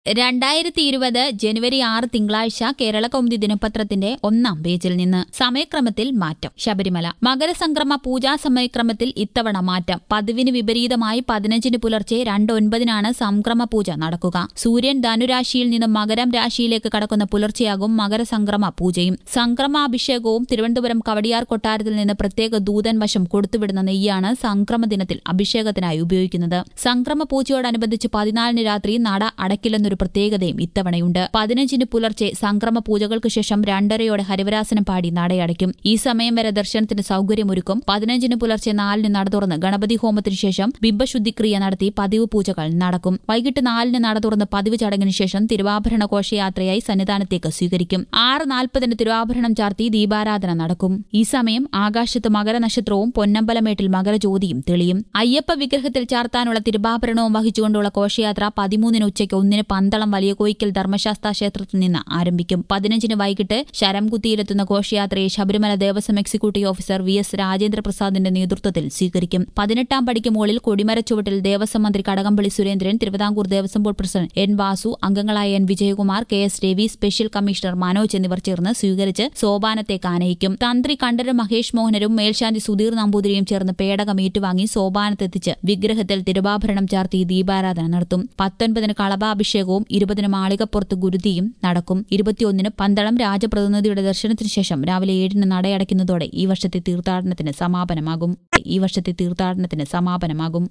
രണ്ടായിരത്തി ഇരുപത് ജനുവരി ആറ് തിങ്കളാഴ്ച കേരള കൗമുദി ദിനപത്രത്തിന്റെ ഒന്നാം പേജിൽ നിന്ന് സമയക്രമത്തിൽ മാറ്റം ശബരിമല മകരസംക്രമ പൂജാ സമയക്രമത്തിൽ ഇത്തവണ മാറ്റം പതിവിന് വിപരീതമായി പതിനഞ്ചിന് പുലർച്ചെ രണ്ട് ഒൻപതിനാണ് സംക്രമ പൂജ നടക്കുക സൂര്യൻ ധനുരാശിയിൽ നിന്നും മകരം രാശിയിലേക്ക് കടക്കുന്ന പുലർച്ചെയാകും മകരസംക്രമ പൂജയും സംക്രമാഭിഷേകവും തിരുവനന്തപുരം കവടിയാർ കൊട്ടാരത്തിൽ നിന്ന് പ്രത്യേക ദൂതൻ വശം കൊടുത്തുവിടുന്ന നെയ്യാണ് സംക്രമ ദിനത്തിൽ അഭിഷേകത്തിനായി ഉപയോഗിക്കുന്നത് സംക്രമ പൂജയോടനുബന്ധിച്ച് പതിനാലിന് രാത്രി നട അടയ്ക്കില്ലെന്നൊരു പ്രത്യേകതയും ഇത്തവണയുണ്ട് പതിനഞ്ചിന് പുലർച്ചെ സംക്രമ പൂജകൾക്ക് ശേഷം രണ്ടരയോടെ ഹരിവരാസനം പാടി നടയടയ്ക്കും ഈ സമയം വരെ ദർശനത്തിന് സൌകര്യമൊരുക്കും പതിനഞ്ചിന് പുലർച്ചെ നാലിന് നട തുറന്ന് ഗണപതി ഹോമത്തിനു ശേഷം ബിംബശുദ്ധിക്രിയ നടത്തി പതിവ് പൂജകൾ നടക്കും വൈകിട്ട് നാലിന് നട തുറന്ന് പതിവ് ചടങ്ങിന് ശേഷം തിരുവാഭരണ ഘോഷയാത്രയായി സന്നിധാനത്തേക്ക് സ്വീകരിക്കും ആറ് നാൽപ്പതിന് തിരുവാഭരണം ചാർത്തി ദീപാരാധന നടക്കും ഈ സമയം ആകാശത്ത് മകരനക്ഷത്രവും പൊന്നമ്പലമേട്ടിൽ മകരജ്യോതിയും തെളിയും അയ്യപ്പ വിഗ്രഹത്തിൽ ചാർത്താനുള്ള തിരുവാഭരണവും വഹിച്ചുകൊണ്ടുള്ള ഘോഷയാത്ര പതിമൂന്നിന് ഉച്ചയ്ക്ക് ഒന്നിന് പന്തളം വലിയ കോയിക്കൽ ധർമ്മശാസ്ത്ര ക്ഷേത്രത്തിൽ നിന്ന് ആരംഭിക്കും പതിനഞ്ചിന് വൈകിട്ട് ശരംകുത്തിയിലെത്തുന്ന ഘോഷയാത്രയെ Sabarimala Devaswom executive officer V S രാജേന്ദ്രപ്രസാദിന്റെ നേതൃത്വത്തിൽ സ്വീകരിക്കും പതിനെട്ടാം പടിക്ക് മുകളിൽ കൊടിമരച്ചുവട്ടിൽ ദേവസ്വം മന്ത്രി Kadakampally Surendran Thiruvithamkoor Devaswom board president N Vasu അംഗങ്ങളായ N Vijayakumar K S Ravi special commissioner Manoj എന്നിവർ ചേർന്ന് സ്വീകരിച്ച് സോപാനത്തേക്ക് ആനയിക്കും തന്ത്രി കണ്ഠരൻ മഹേഷ് മോഹനരും മേൽശാന്തി സുധീർ നമ്പൂതിരിയും ചേർന്ന് പേടകം ഏറ്റുവാങ്ങി സോപാനത്തെത്തിച്ച് വിഗ്രഹത്തിൽ തിരുവാഭരണം ചാർത്തി ദീപാരാധന നടത്തും പത്തൊൻപതിന് കളഭാഭിഷേകവും ഇരുപതിന് മാളികപ്പുറത്ത് ഗുരുതിയും നടക്കും ഇരുപത്തിയൊന്നിന് പന്തളം രാജപ്രതിനിധിയുടെ ദർശനത്തിനു ശേഷം രാവിലെ ഏഴിന് നടയടയ്ക്കുന്നതോടെ ഈ വർഷത്തെ തീർത്ഥാടനത്തിന് സമാപനമാകും ഈ വർഷത്തെ തീർത്ഥാടനത്തിന് സമാപനമാകും